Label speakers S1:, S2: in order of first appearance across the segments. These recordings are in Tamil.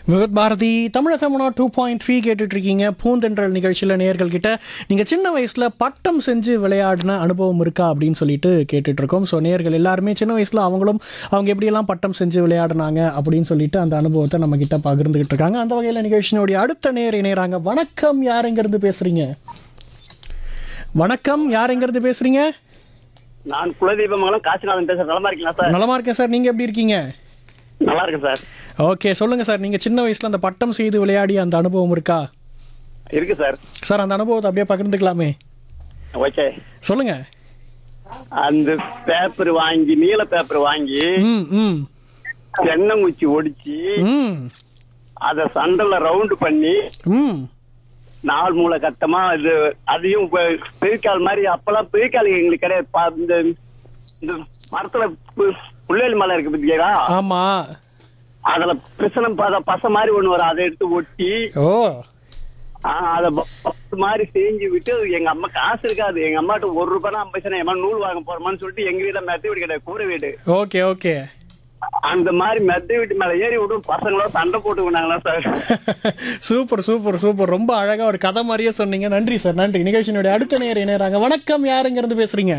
S1: விகத் Bharati Tamil FM two point three கேட்டுட்டு இருக்கீங்க பூந்தென்றல் நிகழ்ச்சியில் நேயர்கள் கிட்ட நீங்கள் சின்ன வயசில் பட்டம் செஞ்சு விளையாடின அனுபவம் இருக்கா அப்படின்னு சொல்லிட்டு கேட்டுட்டு இருக்கோம் ஸோ நேயர்கள் எல்லாருமே சின்ன வயசில் அவங்களும் அவங்க எப்படியெல்லாம் பட்டம் செஞ்சு விளையாடினாங்க அப்படின்னு சொல்லிட்டு அந்த அனுபவத்தை நம்ம கிட்ட பகிர்ந்துகிட்டு இருக்காங்க அந்த வகையில் நிகழ்ச்சியினுடைய அடுத்த நேர் இணையறாங்க வணக்கம் யார் எங்கேருந்து பேசுறீங்க வணக்கம் யார் எங்கேருந்து பேசுறீங்க
S2: நான் குலதீபமங்கலம் காசிநாதன் பேசுறேன் நலமா இருக்கீங்களா சார்
S1: நலமா இருக்கேன் சார் நீங்கள் எப்படி இருக்கீங்க
S2: நல்லா இருக்கேன் சார்
S1: ஓகே சொல்லுங்கள் சார் நீங்கள் சின்ன வயசில் அந்த பட்டம் செய்து விளையாடிய அந்த அனுபவம் இருக்கா
S2: இருக்கு சார்
S1: சார் அந்த அனுபவத்தை அப்படியே பகிர்ந்துக்கலாமே
S2: ஓகே
S1: சொல்லுங்க
S2: அந்த பேப்பர் வாங்கி நீல பேப்பர் வாங்கி
S1: ம் ம்
S2: தென்னங்குச்சி ஒடிச்சு
S1: ம்
S2: அத சண்டல்ல ரவுண்டு பண்ணி
S1: ம்
S2: நாலு மூளை கட்டமா இது அதையும் பெ- பெருக்கால் மாதிரி அப்பெல்லாம் பெருக்கால் எங்களுக்கு கிடையாது பா- இந்த இந்த மரத்துல பு- புள்ளேலி மலை இருக்கு பத்தியா
S1: ஆமாம்
S2: அதுல பிசனம் பத பசை மாதிரி ஒண்ணு வரும் அதை எடுத்து ஒட்டி
S1: ஓ
S2: ஆஹ் அத ப- பத்து மாதிரி செஞ்சு விட்டு எங்க அம்மா காசு இருக்காது எங்க அம்மாட்ட ஒரு ரூபாய் ஐம்பது பைசா எம்மா நூல் வாங்க போறோமான்னு சொல்லிட்டு எங்க வீட்டுல மெத்த வீடு கிடையாது கூரை வீடு
S1: ஓகே ஓகே
S2: அந்த மாதிரி மெத்த வீட்டு மேல ஏறி விட்டு பசங்களோ சண்டை போட்டுக்கினாங்களா சார்
S1: சூப்பர் சூப்பர் சூப்பர் ரொம்ப அழகா ஒரு கதை மாதிரியே சொன்னீங்க நன்றி சார் நன்றி நிகழ்ச்சியினுடைய அடுத்த நேர் இணையறாங்க வணக்கம் யாருங்க இருந்து பேசுறீங்க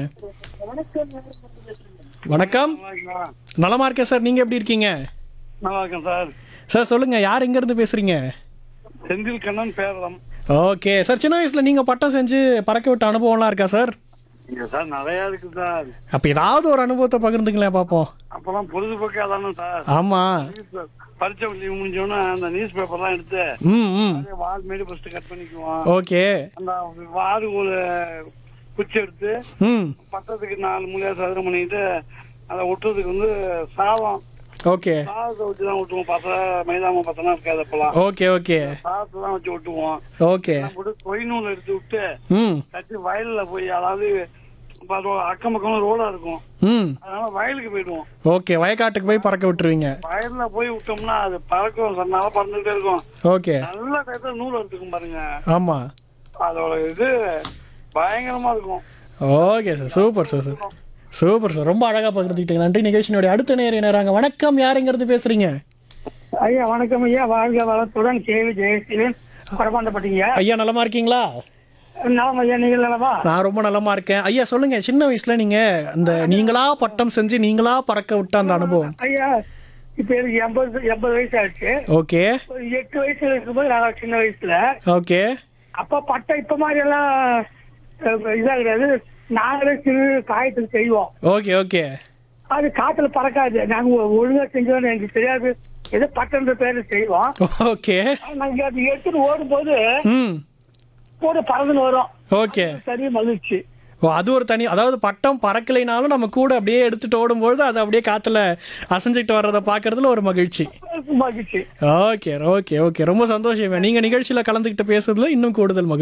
S1: வணக்கம் நலமா இருக்கேன் சார் நீங்க எப்படி இருக்கீங்க
S3: நல்லா இருக்கேன் சார்
S1: சார் சொல்லுங்க யார் எங்க இருந்து பேசுறீங்க
S3: செந்தில் கண்ணன் பேரளம்
S1: ஓகே சார் சின்ன வயசுல நீங்க பட்டம் செஞ்சு பறக்க விட்ட அனுபவம்லாம் இருக்கா சார்
S3: இங்க சார் நிறைய இருக்கு சார்
S1: அப்ப ஏதாவது ஒரு அனுபவத்தை பகிர்ந்துங்களேன் பார்ப்போம்
S3: அப்பெல்லாம் பொழுதுபோக்கே தானே சார்
S1: ஆமா
S3: நியூஸ் பரீட்சை லீவ் முடிஞ்சோன்னா அந்த நியூஸ் பேப்பர்லாம் எடுத்து
S1: ம் ம்
S3: அப்படியே வால் மாரி ஃபர்ஸ்ட் கட் பண்ணிக்குவோம்
S1: ஓகே
S3: அந்த வாரு ஒரு குச்சி எடுத்து
S1: ம்
S3: பக்கத்துக்கு நாலு மூலையா சதுரம் பண்ணிட்டு அதை ஒட்டுறதுக்கு வந்து சாதம்
S1: ஓகே
S3: சாதத்தை வச்சு தான் ஒட்டுவோம் பத்தலை மைதாம பத்தலாம் இருக்காது அப்பெல்லாம்
S1: ஓகே ஓகே
S3: சாதத்தை தான் வச்சு ஒட்டுவோம்
S1: ஓகே
S3: எல்லாம் போட்டு கொய் நூல் எடுத்து விட்டு
S1: ம்
S3: கட்டி வயல்ல போய் அதாவது இப்ப அது அக்கம் பக்கம் ரோடா இருக்கும்
S1: ம்
S3: அதனால வயலுக்கு போயிடுவோம்
S1: ஓகே வயக்காட்டுக்கு போய் பறக்க விட்டுருவீங்க
S3: வயல்ல போய் விட்டோம்னா அது பறக்கும் சார் நல்லா பறந்துகிட்டே இருக்கும்
S1: ஓகே
S3: நல்ல டயத்துல நூல் எடுத்துக்கும் பாருங்க
S1: ஆமா
S3: அதோட இது பயங்கரமா இருக்கும்
S1: okay sir super sir sir super sir ரொம்ப அழகா பகிர்ந்துக்கிட்டீங்க நன்றி நிகழ்ச்சியினுடைய அடுத்த நேர் நேராங்க வணக்கம் யாருங்கிறது பேசுறீங்க
S4: ஐயா வணக்கம் ஐயா வாழ்க வளத்துடன் கேவி ஜெயசீலன் குறமாண்டப்பட்டீங்க
S1: ஐயா நலமா இருக்கீங்களா
S4: நலம் ஐயா நீங்கள் நலமா
S1: நான் ரொம்ப நலமா இருக்கேன் ஐயா சொல்லுங்க சின்ன வயசுல நீங்க அந்த நீங்களா பட்டம் செஞ்சு நீங்களா பறக்க விட்ட அந்த அனுபவம்
S4: ஐயா இப்ப எனக்கு எண்பது எண்பது வயசு ஆச்சு
S1: ஓகே
S4: ஒரு எட்டு வயசுல இருக்கும்போது நான் சின்ன வயசுல
S1: ஓகே
S4: அப்ப பட்டம் இப்ப மாதிரி எல்லாம் அஹ், இதா கிடையாது நாங்களே சிறு காயத்துக்கு செய்வோம்
S1: ஓகே ஓகே
S4: அது காத்துல பறக்காது நாங்க ஒ- ஒழுங்கா செஞ்சோம்னு எனக்கு தெரியாது ஏதோ பட்டம்ன்ற பேர்ல செய்வோம்
S1: ஓகே
S4: ஆனா நாங்க அது எடுத்துட்டு ஓடும்போது
S1: ம்
S4: கூட பறந்துன்னு வரும்
S1: ஓகே
S4: சரி மகிழ்ச்சி
S1: ஓ அது ஒரு தனி அதாவது பட்டம் பறக்கலைனாலும் நம்ம கூட அப்படியே எடுத்துட்டு ஓடும்பொழுது அது அப்படியே காத்துல அசைஞ்சுக்கிட்டு வர்றதை பார்க்கறதுல ஒரு மகிழ்ச்சி
S4: மகிழ்ச்சி
S1: ஓகே ஓகே ஓகே ரொம்ப சந்தோஷம் நீங்க நிகழ்ச்சியில கலந்துக்கிட்டு பேசுறதுல இன்னும் கூடுதல் மகிழ்ச்சி